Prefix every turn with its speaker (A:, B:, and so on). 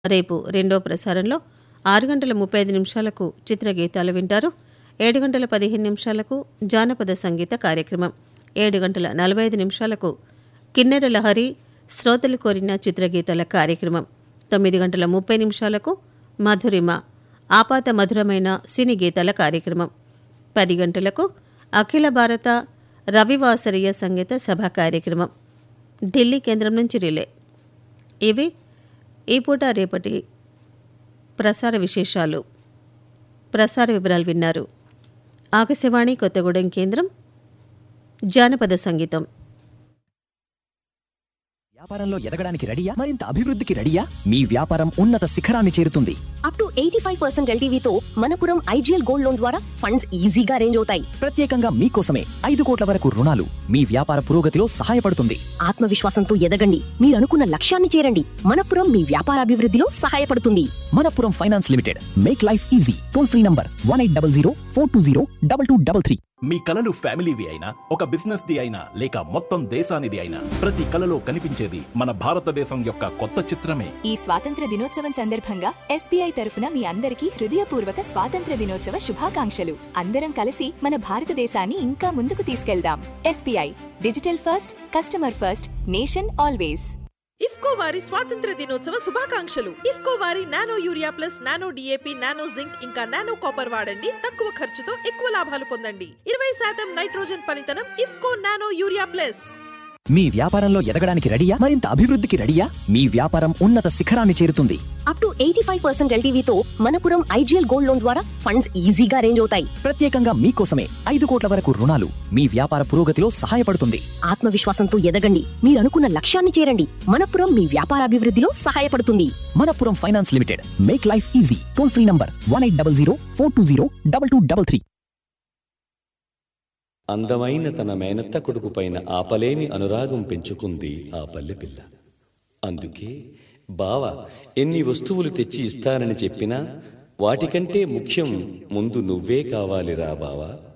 A: రేపు రెండో ప్రసారంలో ఆరు గంటల ముప్పై ఐదు నిమిషాలకు చిత్రగీతాలు వింటారు ఏడు గంటల పదిహేను నిమిషాలకు జానపద సంగీత కార్యక్రమం ఏడు గంటల నలభై ఐదు నిమిషాలకు కిన్నెర లహరి శ్రోతలు కోరిన చిత్రగీతాల కార్యక్రమం తొమ్మిది గంటల ముప్పై నిమిషాలకు మధురిమ ఆపాత మధురమైన సినీ గీతాల కార్యక్రమం పది గంటలకు అఖిల భారత రవివాసరీయ సంగీత సభ కార్యక్రమం ఢిల్లీ కేంద్రం నుంచి రిలే ఇవి ఈ పూట రేపటి ప్రసార విశేషాలు ప్రసార వివరాలు విన్నారు ఆకాశవాణి కొత్తగూడెం కేంద్రం జానపద సంగీతం
B: వ్యాపారంలో ఎదగడానికి రెడీయా మరింత అభివృద్ధికి రెడీయా మీ వ్యాపారం ఉన్నత శిఖరాన్ని చేరుతుంది
C: up to eighty five percent ఎల్టీవీతో మనపురం ఐజీఎల్ గోల్డ్ లోన్ ద్వారా ఫండ్స్ ఈజీగా అరేంజ్ అవుతాయి
B: ప్రత్యేకంగా మీకోసమే ఐదు కోట్ల వరకు రుణాలు మీ వ్యాపార పురోగతిలో సహాయపడుతుంది
C: ఆత్మవిశ్వాసంతో ఎదగండి మీరు అనుకున్న లక్ష్యాన్ని చేరండి మనపురం మీ వ్యాపారాభివృద్ధిలో సహాయపడుతుంది
B: Manappuram finance limited make life easy toll free number one eight double zero four two zero double two double three
D: మీ కలలు ఫ్యామిలీవి అయినా ఒక బిజినెస్ ది అయినా లేక మొత్తం దేశానిది అయినా ప్రతి కలలో కనిపించేది మన భారతదేశం యొక్క కొత్త చిత్రమే
E: ఈ స్వాతంత్ర దినోత్సవం సందర్భంగా ఎస్బీఐ తరఫున మీ అందరికీ హృదయపూర్వక స్వాతంత్ర దినోత్సవ శుభాకాంక్షలు అందరం కలిసి మన భారతదేశాన్ని ఇంకా ముందుకు తీసుకెళ్దాం SBI digital first customer first nation always
F: IFFCO వారి స్వాతంత్ర దినోత్సవ శుభాకాంక్షలు ఇఫ్కో వారి nano urea plus nano DAP nano zinc ఇంకా నానో కాపర్ వాడండి తక్కువ ఖర్చుతో ఎక్కువ లాభాలు పొందండి ఇరవై శాతం నైట్రోజన్ పనితనం ఇఫ్కో నానో యూరియా ప్లస్
B: మీ వ్యాపారంలో ఎదగడానికి రెడీయా మరింత అభివృద్ధికి రెడీయా మీ వ్యాపారం ఉన్నత శిఖరాన్ని చేరుతుంది
C: up to eighty five percent ఎల్టీవీతో మనపురం ఐజీఎల్ గోల్డ్ లోన్ ద్వారా ఫండ్స్ ఈజీగా అరేంజ్ అవుతాయి
B: ప్రత్యేకంగా మీకోసమే ఐదు కోట్ల వరకు రుణాలు మీ వ్యాపార పురోగతిలో సహాయపడుతుంది
C: ఆత్మవిశ్వాసంతో ఎదగండి మీరు అనుకున్న లక్ష్యాన్ని చేరండి మనపురం మీ వ్యాపారాభివృద్ధిలో సహాయపడుతుంది
B: Manappuram finance limited make life easy toll free number one eight double zero four two zero double two double three
G: అందమైన తన మేనత్త కొడుకు పైన ఆపలేని అనురాగం పెంచుకుంది ఆ పల్లె పిల్ల అందుకే బావ ఎన్ని వస్తువులు తెచ్చి ఇస్తానని చెప్పినా వాటికంటే ముఖ్యం ముందు నువ్వే కావాలిరా బావా